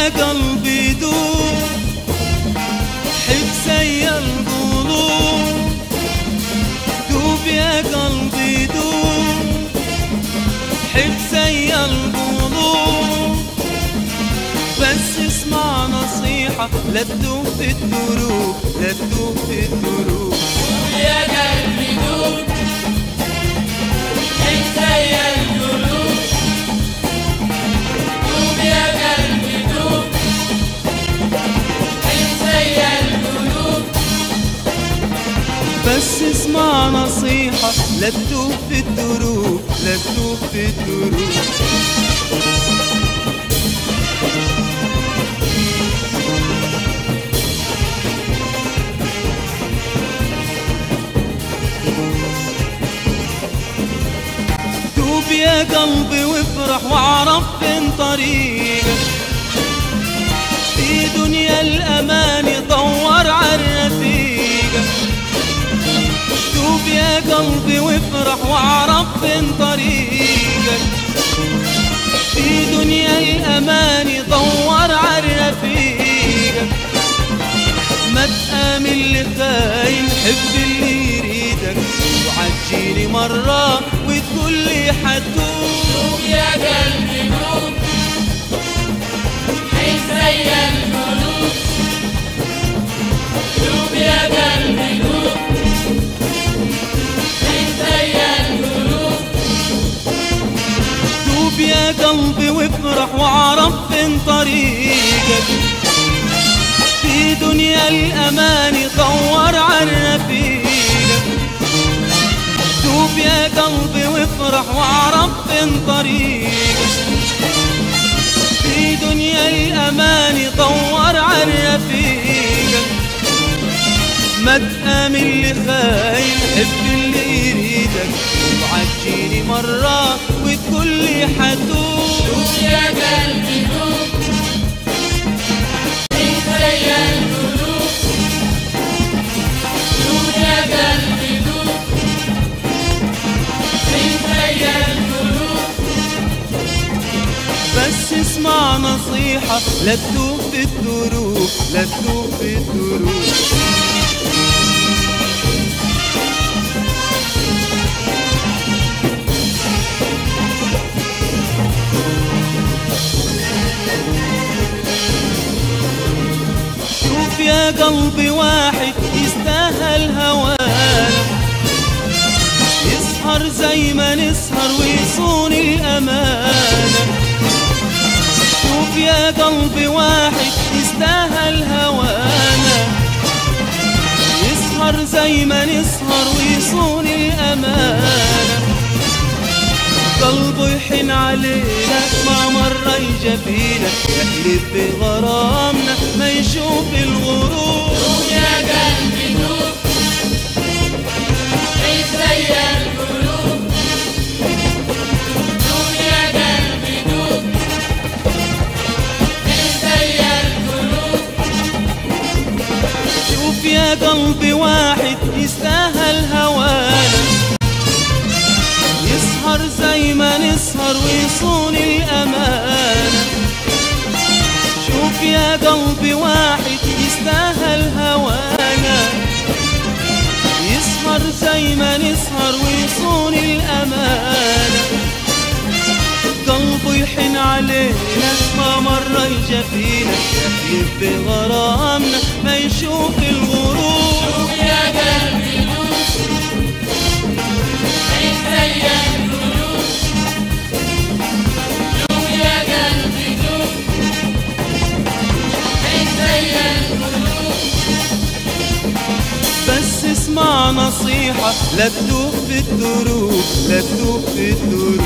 قلبي دوب حب زي القلوب دوب يا قلبي دوب حب زي القلوب بس اسمع نصيحة لا تدوب في الدروب لا تدوب في الدروب يا قلبي دوب انت يا القلوب دوب يا قلبي دوب انت يا القلوب بس اسمع نصيحة لا تدوب في الدروب لا تدوب في الدروب دوب يا قلبي وافرح واعرف فين طريقك في دنيا الأمان دور عالرفيقة دوب يا قلبي وافرح واعرف فين طريقك في دنيا الأمان دور عالرفيقة ما تآمن لخاين حب اللي يريدك وعجيني مرة وتقول لي حتوب دوب يا قلبي دوب حس زي القلوب دوب يا قلبي دوب حس زي القلوب دوب يا قلبي وافرح واعرف فين طريقك في دنيا الأمان دور عالرفيقة دوب يا قلبي وافرح واعرف فين طريقك في دنيا الأمان دور عالرفيقة ما تآمن لخاين حب اللي يريدك وعجيني مرة وتقول لي حتوب دوب يا قلبي دوب حس زي القلوب دوب يا قلبي دوب حس زي القلوب بس اسمع نصيحة لا تدوب في الدروب لا تدوب في الدروب شوف يا قلبي واحد يستاهل هوانا يسهر زي ما نسهر ويصون الأمانة شوف يا قلبي واحد يستاهل هوانا يسهر زي ما نسهر ويصون الأمانة قلبه يحن علينا ما مرة يجفينا يحلف بغرامنا ما يشوف الغرور دوب يا قلبي دوب حس زي القلوب دوب يا قلبي دوب حس زي القلوب شوف يا قلبي واحد يستاهل هوانا يسهر زي ما نسهر ويصون الأمانة شوف يا قلبي واحد يستاهل هوانا يسهر زي ما نسهر ويصون الأمانة قلبه يحن علينا ما مرة يجفينا يحلف بغرامنا ما يشوف الغرور دوب يا قلبي دوب حس زي القلوب دوب يا قلبي دوب حس زي القلوب بس اسمع نصيحة لا تدوب في الدروب لا تدوب في الدروب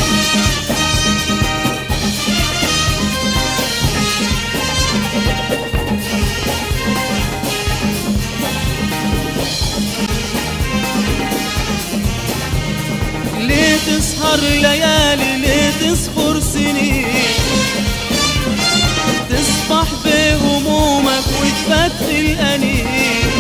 ليه تسهر ليالي ليه تصبر سنين تصبح بهمومك وتبدل أنين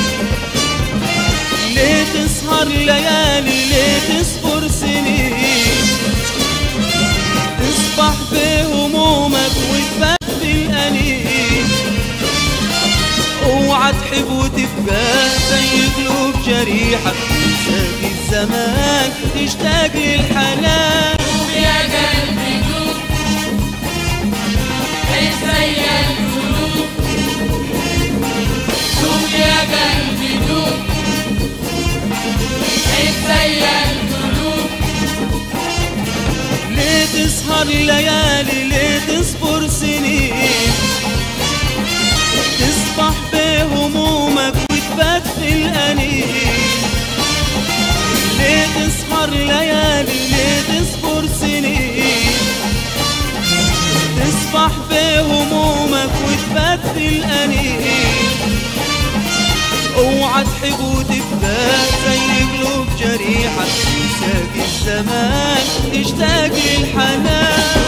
ليه تسهر ليالي ليه تصبر سنين تصبح بهمومك وتبدل أنين تبقى زي قلوب جريحة تنساك الزمان تشتاق للحنان دوب يا قلبي دوب عيش زي القلوب دوب يا قلبي دوب عيش زي القلوب ليه تسهر ليالي ليه تصبر سنين تصبح بهمومك وتبات في الأنين ليه تسهر ليالي ليه تصبر سنين تصبح بهمومك وتبات في الأنين اوعى تحب وتبقى زي قلوب جريحة تنساك الزمان تشتاق للحنان